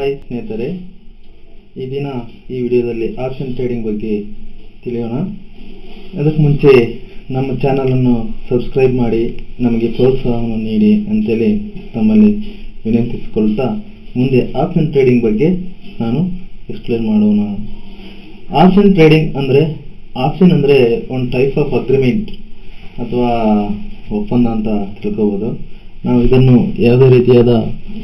hi ಸ್ನೇಹಿತರೆ ಈ ದಿನ ಈ ವಿಡಿಯೋದಲ್ಲಿ ಆಪ್ಷನ್ ಟ್ರೇಡಿಂಗ್ ಬಗ್ಗೆ ತಿಳಿಯೋಣ ಅದಕ್ಕೆ ಮುಂಚೆ ನಮ್ಮ ಚಾನಲನ್ನು ಸಬ್ಸ್ಕ್ರೈಬ್ ಮಾಡಿ ನಮಗೆ ಪ್ರೋತ್ಸಾಹವನ್ನು ನೀಡಿ ಅಂತೇಳಿ ತಮ್ಮಲ್ಲಿ ವಿನಂತಿಸಿಕೊಳ್ತಾ ಮುಂದೆ ಆಪ್ಷನ್ ಟ್ರೇಡಿಂಗ್ ಬಗ್ಗೆ ನಾನು ಎಕ್ಸ್ಪ್ಲೇನ್ ಮಾಡೋಣ ಆಪ್ಷನ್ ಟ್ರೇಡಿಂಗ್ ಅಂದರೆ ಆಪ್ಷನ್ ಅಂದರೆ ಒಂದು ಟೈಪ್ ಆಫ್ ಅಗ್ರಿಮೆಂಟ್ ಅಥವಾ ಒಪ್ಪಂದ ಅಂತ ತಿಳ್ಕೋಬೋದು ನಾವು ಇದನ್ನು ಯಾವುದೇ ರೀತಿಯಾದ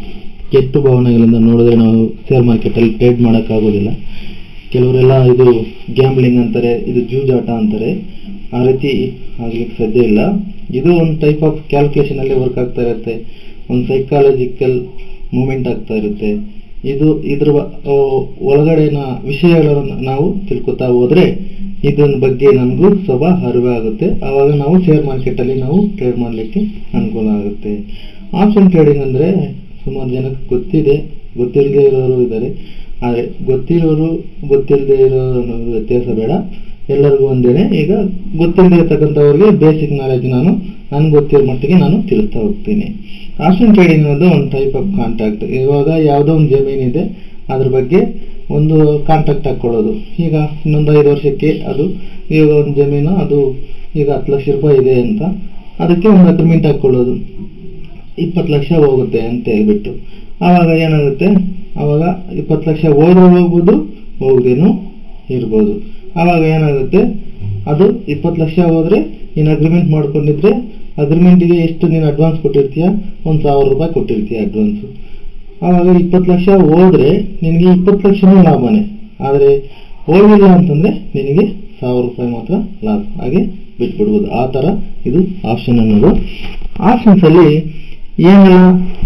ಕೆಟ್ಟ ಭಾವನೆಗಳಿಂದ ನೋಡಿದ್ರೆ ನಾವು ಶೇರ್ ಮಾರ್ಕೆಟಲ್ಲಿ ಟ್ರೇಡ್ ಮಾಡೋಕ್ಕಾಗೋದಿಲ್ಲ ಕೆಲವರೆಲ್ಲ ಇದು ಗ್ಯಾಮ್ಲಿಂಗ್ ಅಂತಾರೆ ಇದು ಜೂಜಾಟ ಅಂತಾರೆ ಆ ರೀತಿ ಆಗ್ಲಿಕ್ಕೆ ಸಾಧ್ಯ ಇಲ್ಲ ಇದು ಒಂದು ಟೈಪ್ ಆಫ್ ಕ್ಯಾಲ್ಕುಲೇಷನಲ್ಲಿ ವರ್ಕ್ ಆಗ್ತಾ ಇರುತ್ತೆ ಒಂದು ಸೈಕಾಲಜಿಕಲ್ ಮೂಮೆಂಟ್ ಆಗ್ತಾ ಇರುತ್ತೆ ಇದು ಇದ್ರ ಬ- ಆ, ಒಳಗಡೆನ ವಿಷಯಗಳನ್ನು ನಾವು ತಿಳ್ಕೊತಾ ಹೋದ್ರೆ ಇದನ್ನ ಬಗ್ಗೆ ನಮಗೂ ಸ್ವಲ್ಪ ಅರಿವು ಆಗುತ್ತೆ ಆವಾಗ ನಾವು ಶೇರ್ ಮಾರ್ಕೆಟಲ್ಲಿ ನಾವು ಟ್ರೇಡ್ ಮಾಡಲಿಕ್ಕೆ ಅನುಕೂಲ ಆಗುತ್ತೆ ಆಪ್ಷನ್ ಟ್ರೇಡಿಂಗ್ ಅಂದರೆ ಸುಮಾರು ಜನಕ್ಕೆ ಗೊತ್ತಿದೆ ಗೊತ್ತಿಲ್ಲದೆ ಇರೋರು ಇದ್ದಾರೆ ಆದರೆ ಗೊತ್ತಿರೋರು ಗೊತ್ತಿಲ್ಲದೆ ಇರೋ ಅನ್ನೋದು ವ್ಯತ್ಯಾಸ ಬೇಡ ಎಲ್ಲರಿಗೂ ಒಂದೇನೆ ಈಗ ಗೊತ್ತಿಲ್ಲದೆ ಇರ್ತಕ್ಕಂಥವ್ರಿಗೆ ಬೇಸಿಕ್ ನಾಲೆಜ್ ನಾನು ನನ್ಗೆ ಗೊತ್ತಿರೋ ಮಟ್ಟಿಗೆ ನಾನು ತಿಳಿಸ್ತಾ ಹೋಗ್ತೀನಿ ಆಪ್ಷನ್ ಟ್ರೇಡಿಂಗ್ ಅನ್ನೋದು ಒಂದು ಟೈಪ್ ಆಫ್ ಕಾಂಟ್ಯಾಕ್ಟ್ ಇವಾಗ ಯಾವುದೋ ಒಂದು ಜಮೀನಿದೆ ಅದ್ರ ಬಗ್ಗೆ ಒಂದು ಕಾಂಟ್ಯಾಕ್ಟ್ ಹಾಕ್ಕೊಳ್ಳೋದು ಈಗ ಇನ್ನೊಂದು ಐದು ವರ್ಷಕ್ಕೆ ಅದು ಈಗ ಒಂದು ಜಮೀನು ಅದು ಈಗ ಹತ್ತು ಲಕ್ಷ ರೂಪಾಯಿ ಇದೆ ಅಂತ ಅದಕ್ಕೆ ಒಂದು ಅಗ್ರಿಮೆಂಟ್ ಹಾಕ್ಕೊಳ್ಳೋದು ಇಪ್ಪತ್ತು ಲಕ್ಷ ಹೋಗುತ್ತೆ ಅಂತ ಹೇಳ್ಬಿಟ್ಟು ಆವಾಗ ಏನಾಗುತ್ತೆ ಆವಾಗ ಇಪ್ಪತ್ತು ಲಕ್ಷ ಹೋದ್ರೆ ಹೋಗ್ಬೋದು ಹೋಗದೇನು ಇರ್ಬೋದು ಆವಾಗ ಏನಾಗುತ್ತೆ ಅದು ಇಪ್ಪತ್ತು ಲಕ್ಷ ಹೋದ್ರೆ ನೀನು ಅಗ್ರಿಮೆಂಟ್ ಮಾಡ್ಕೊಂಡಿದ್ರೆ ಅಗ್ರಿಮೆಂಟಿಗೆ ಎಷ್ಟು ನೀನು ಅಡ್ವಾನ್ಸ್ ಕೊಟ್ಟಿರ್ತೀಯ ಒಂದು ಸಾವಿರ ರೂಪಾಯಿ ಕೊಟ್ಟಿರ್ತೀಯ ಅಡ್ವಾನ್ಸು ಆವಾಗ ಇಪ್ಪತ್ತು ಲಕ್ಷ ಹೋದ್ರೆ ನಿನಗೆ ಇಪ್ಪತ್ತು ಲಕ್ಷನೂ ಲಾಭನೇ ಆದರೆ ಹೋಗಿಲ್ಲ ಅಂತಂದ್ರೆ ನಿನಗೆ ಸಾವಿರ ರೂಪಾಯಿ ಮಾತ್ರ ಲಾಸ್ ಹಾಗೆ ಬಿಟ್ಬಿಡ್ಬೋದು ಆ ಥರ ಇದು ಆಪ್ಷನ್ ಅನ್ನೋದು ಆಪ್ಷನ್ಸ್ ಅಲ್ಲಿ ಏನೆಲ್ಲ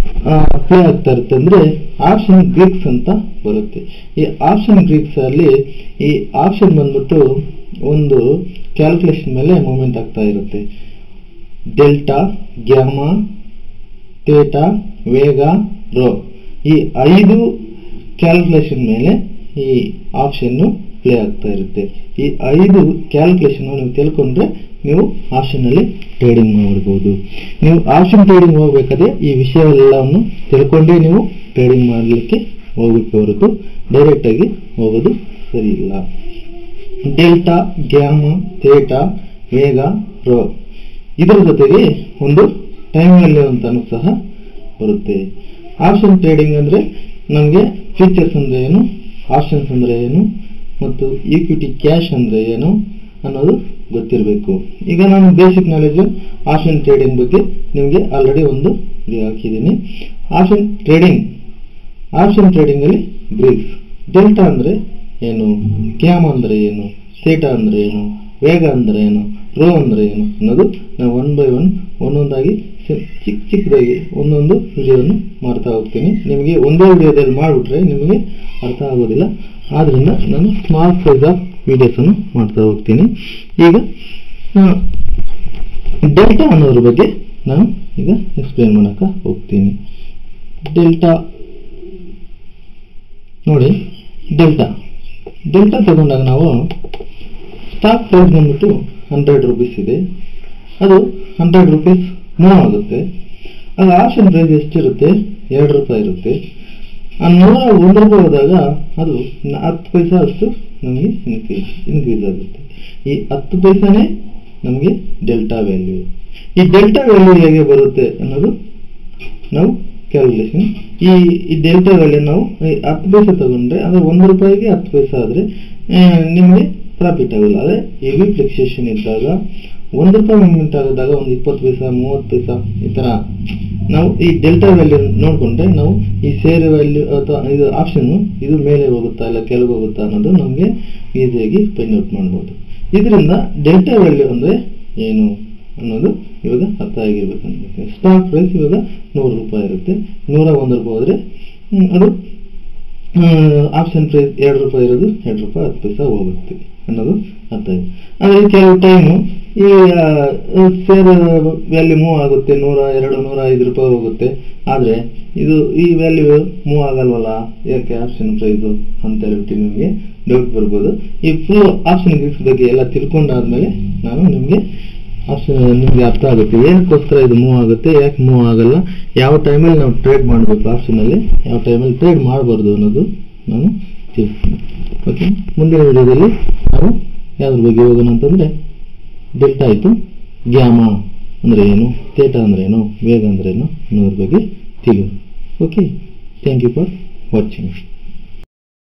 ಪ್ಲೇ ಆಗ್ತಾ ಇರುತ್ತೆ ಅಂದ್ರೆ ಆಪ್ಷನ್ ಗ್ರೀಕ್ಸ್ ಅಂತ ಬರುತ್ತೆ ಈ ಆಪ್ಷನ್ ಗ್ರೀಕ್ಸ್ ಅಲ್ಲಿ ಈ ಆಪ್ಷನ್ ಬಂದ್ಬಿಟ್ಟು ಒಂದು ಕ್ಯಾಲ್ಕುಲೇಷನ್ ಮೇಲೆ ಮೂಮೆಂಟ್ ಆಗ್ತಾ ಇರುತ್ತೆ ಡೆಲ್ಟಾ ಗ್ಯಾಮಾ ಥೇಟಾ ವೇಗ ರೋ ಈ ಐದು ಕ್ಯಾಲ್ಕುಲೇಷನ್ ಮೇಲೆ ಈ ಆಪ್ಷನ್ನು ಪ್ಲೇ ಆಗ್ತಾ ಇರುತ್ತೆ ಈ ಐದು ಕ್ಯಾಲ್ಕುಲೇಷನ್ ನೀವು ತಿಳ್ಕೊಂಡ್ರೆ ನೀವು ಆಪ್ಷನ್ನಲ್ಲಿ ಟ್ರೇಡಿಂಗ್ ಮಾಡ್ಬೋದು ನೀವು ಆಪ್ಷನ್ ಟ್ರೇಡಿಂಗ್ ಹೋಗ್ಬೇಕಾದ್ರೆ ಈ ವಿಷಯವೆಲ್ಲವನ್ನು ತಿಳ್ಕೊಂಡೇ ನೀವು ಟ್ರೇಡಿಂಗ್ ಮಾಡಲಿಕ್ಕೆ ಹೋಗಕ್ಕೆ ಹೊರತು ಡೈರೆಕ್ಟಾಗಿ ಹೋಗೋದು ಸರಿ ಇಲ್ಲ ಡೆಲ್ಟಾ ಗ್ಯಾಮ ಥೇಟಾ ವೇಗ ರೋ ಇದರ ಜೊತೆಗೆ ಒಂದು ಟೈಮ್ ವ್ಯಾಲ್ಯೂ ಅಂತಾನು ಸಹ ಬರುತ್ತೆ ಆಪ್ಷನ್ ಟ್ರೇಡಿಂಗ್ ಅಂದರೆ ನಮಗೆ ಫೀಚರ್ಸ್ ಅಂದರೆ ಏನು ಆಪ್ಷನ್ಸ್ ಅಂದರೆ ಏನು ಮತ್ತು ಈಕ್ವಿಟಿ ಕ್ಯಾಶ್ ಅಂದರೆ ಏನು ಅನ್ನೋದು ಗೊತ್ತಿರಬೇಕು ಈಗ ನಾನು ಬೇಸಿಕ್ ನಾಲೆಜು ಆಪ್ಷನ್ ಟ್ರೇಡಿಂಗ್ ಬಗ್ಗೆ ನಿಮಗೆ ಆಲ್ರೆಡಿ ಒಂದು ವಿಡಿಯೋ ಹಾಕಿದ್ದೀನಿ ಆಪ್ಷನ್ ಟ್ರೇಡಿಂಗ್ ಆಪ್ಷನ್ ಟ್ರೇಡಿಂಗಲ್ಲಿ ಗ್ರೀಕ್ಸ್ ಡೆಲ್ಟಾ ಅಂದರೆ ಏನು ಕ್ಯಾಮ್ ಅಂದರೆ ಏನು ಥೇಟಾ ಅಂದರೆ ಏನು ವೇಗ ಅಂದರೆ ಏನು ರೋ ಅಂದರೆ ಏನು ಅನ್ನೋದು ನಾನು ಒನ್ ಬೈ ಒನ್ ಒಂದೊಂದಾಗಿ ಸಿ- ಚಿಕ್ಕ ಚಿಕ್ಕದಾಗಿ ಒಂದೊಂದು ವಿಡಿಯೋವನ್ನು ಮಾಡ್ತಾ ಹೋಗ್ತೀನಿ ನಿಮಗೆ ಒಂದೇ ವಿಡಿಯೋದಲ್ಲಿ ಮಾಡಿಬಿಟ್ರೆ ನಿಮಗೆ ಅರ್ಥ ಆಗೋದಿಲ್ಲ ಆದ್ದರಿಂದ ನಾನು ಸ್ಮಾಲ್ ಸೈಜ್ ಆಫ್ ವಿಡಿಯೋಸನ್ನು ಮಾಡ್ತಾ ಹೋಗ್ತೀನಿ ಈಗ ಡೆಲ್ಟಾ ಅನ್ನೋದ್ರ ಬಗ್ಗೆ ನಾನು ಈಗ ಎಕ್ಸ್ಪ್ಲೇನ್ ಮಾಡೋಕೆ ಹೋಗ್ತೀನಿ ಡೆಲ್ಟಾ ನೋಡಿ ಡೆಲ್ಟಾ ಡೆಲ್ಟಾ ತಗೊಂಡಾಗ ನಾವು ಸ್ಟಾಕ್ ಪ್ರೈಸ್ ಬಂದ್ಬಿಟ್ಟು ಹಂಡ್ರೆಡ್ ರುಪೀಸ್ ಇದೆ ಅದು ಹಂಡ್ರೆಡ್ ರುಪೀಸ್ ಮೂವ್ ಆಗುತ್ತೆ ಆಗ ಆಪ್ಷನ್ ಪ್ರೈಸ್ ಎಷ್ಟಿರುತ್ತೆ ಎರಡು ರೂಪಾಯಿ ಇರುತ್ತೆ ಆ ನೂರ ಒಂದು ರೂಪಾಯಿ ಹೋದಾಗ ಅದು ನ- ಹತ್ತು ಪೈಸಾ ಅಷ್ಟು ನಮಗೆ ಇನ್ಕ್ರೀಸ್ ಇನ್ಕ್ರೀಸ್ ಆಗುತ್ತೆ ಈ ಹತ್ತು ಪೈಸಾನೇ ನಮಗೆ ಡೆಲ್ಟಾ ವ್ಯಾಲ್ಯೂ ಈ ಡೆಲ್ಟಾ ವ್ಯಾಲ್ಯೂ ಹೇಗೆ ಬರುತ್ತೆ ಅನ್ನೋದು ನಾವು ಕ್ಯಾಲ್ಕುಲೇಷನ್ ಈ ಈ ಡೆಲ್ಟಾ ವ್ಯಾಲ್ಯೂ ನಾವು ಈ ಹತ್ತು ಪೈಸೆ ತಗೊಂಡ್ರೆ ಅಂದರೆ ಒಂದು ರೂಪಾಯಿಗೆ ಹತ್ತು ಪೈಸೆ ಆದರೆ ನಿಮಗೆ ಪ್ರಾಫಿಟ್ ಆಗೋಲ್ಲ ಅದೇ ಹೆವಿ ಫ್ಲೆಕ್ಸೇಷನ್ ಇದ್ದಾಗ ಒಂದು ರೂಪಾಯಿ ಮೂವ್ಮೆಂಟ್ ಆಗಿದ್ದಾಗ ಒಂದು ಇಪ್ಪತ್ತು ಪೈಸಾ ಮೂವತ್ತು ಪೈಸಾ ಈ ಥರ ನಾವು ಈ ಡೆಲ್ಟಾ ವ್ಯಾಲ್ಯೂ ನೋಡಿಕೊಂಡ್ರೆ ನಾವು ಈ ಶೇರ್ ವ್ಯಾಲ್ಯೂ ಅಥವಾ ಇದು ಆಪ್ಷನ್ನು ಇದು ಮೇಲೆ ಹೋಗುತ್ತಾ ಇಲ್ಲ ಕೆಳಗೆ ಹೋಗುತ್ತಾ ಅನ್ನೋದು ನಮಗೆ ಈಸಿಯಾಗಿ ಫೈಂಡ್ ಔಟ್ ಮಾಡ್ಬೋದು ಇದರಿಂದ ಡೆಲ್ಟಾ ವ್ಯಾಲ್ಯೂ ಅಂದರೆ ಏನು ಅನ್ನೋದು ಇವಾಗ ಅರ್ಥ ಆಗಿರ್ಬೇಕು ಅನ್ಸುತ್ತೆ ಸ್ಟಾಕ್ ಪ್ರೈಸ್ ಇವಾಗ ನೂರು ರೂಪಾಯಿ ಇರುತ್ತೆ ನೂರ ಒಂದು ರೂಪಾಯಿ ಹೋದರೆ ಹ್ಮ್, ಅದು ಆಪ್ಷನ್ ಪ್ರೈಸ್ ಎರಡು ರೂಪಾಯಿ ಇರೋದು ಎರಡು ರೂಪಾಯಿ ಹತ್ತು ಪೈಸಾ ಹೋಗುತ್ತೆ ಅನ್ನೋದು ಅರ್ಥ ಆಗಿದೆ ಆದರೆ ಕೆಲವು ಟೈಮು ಈ ಶೇರ್ ವ್ಯಾಲ್ಯೂ ಮೂವ್ ಆಗುತ್ತೆ ನೂರ ಎರಡು ನೂರ ಐದು ರೂಪಾಯಿ ಹೋಗುತ್ತೆ ಆದರೆ ಇದು ಈ ವ್ಯಾಲ್ಯೂ ಮೂವ್ ಆಗಲ್ವಲ್ಲ ಯಾಕೆ ಆಪ್ಷನ್ ಪ್ರೈಸು ಅಂತ ಹೇಳ್ಬಿಟ್ಟು ನಿಮಗೆ ಡೌಟ್ ಬರ್ಬೋದು ಈ ಫುಲ್ ಆಪ್ಷನ್ ಗ್ರೀಕ್ಸ್ ಬಗ್ಗೆ ಎಲ್ಲ ತಿಳ್ಕೊಂಡಾದ್ಮೇಲೆ ನಾನು ನಿಮಗೆ ಆಪ್ಷನ್ ನಿಮಗೆ ಅರ್ಥ ಆಗುತ್ತೆ ಏನಕ್ಕೋಸ್ಕರ ಇದು ಮೂವ್ ಆಗುತ್ತೆ ಯಾಕೆ ಮೂವ್ ಆಗಲ್ಲ ಯಾವ ಟೈಮಲ್ಲಿ ನಾವು ಟ್ರೇಡ್ ಮಾಡಬೇಕು ಆಪ್ಷನಲ್ಲಿ ಯಾವ ಟೈಮಲ್ಲಿ ಟ್ರೇಡ್ ಮಾಡಬಾರ್ದು ಅನ್ನೋದು ನಾನು ತಿಳಿಸ್ತೀನಿ ಓಕೆ ಮುಂದಿನ ವಿಡಿಯೋದಲ್ಲಿ ನಾವು ಯಾವ್ದ್ರ ಬಗ್ಗೆ ಹೋಗೋಣ ಅಂತಂದರೆ ಡೆಲ್ಟಾ ಆಯಿತು ಗ್ಯಾಮಾ ಅಂದರೆ ಏನು ಥೇಟ ಅಂದರೆ ಏನು ವೇಗ ಅಂದರೆ ಏನು ಅನ್ನೋದ್ರ ಬಗ್ಗೆ ತಿಳಿಯೋಣ okay thank you for watching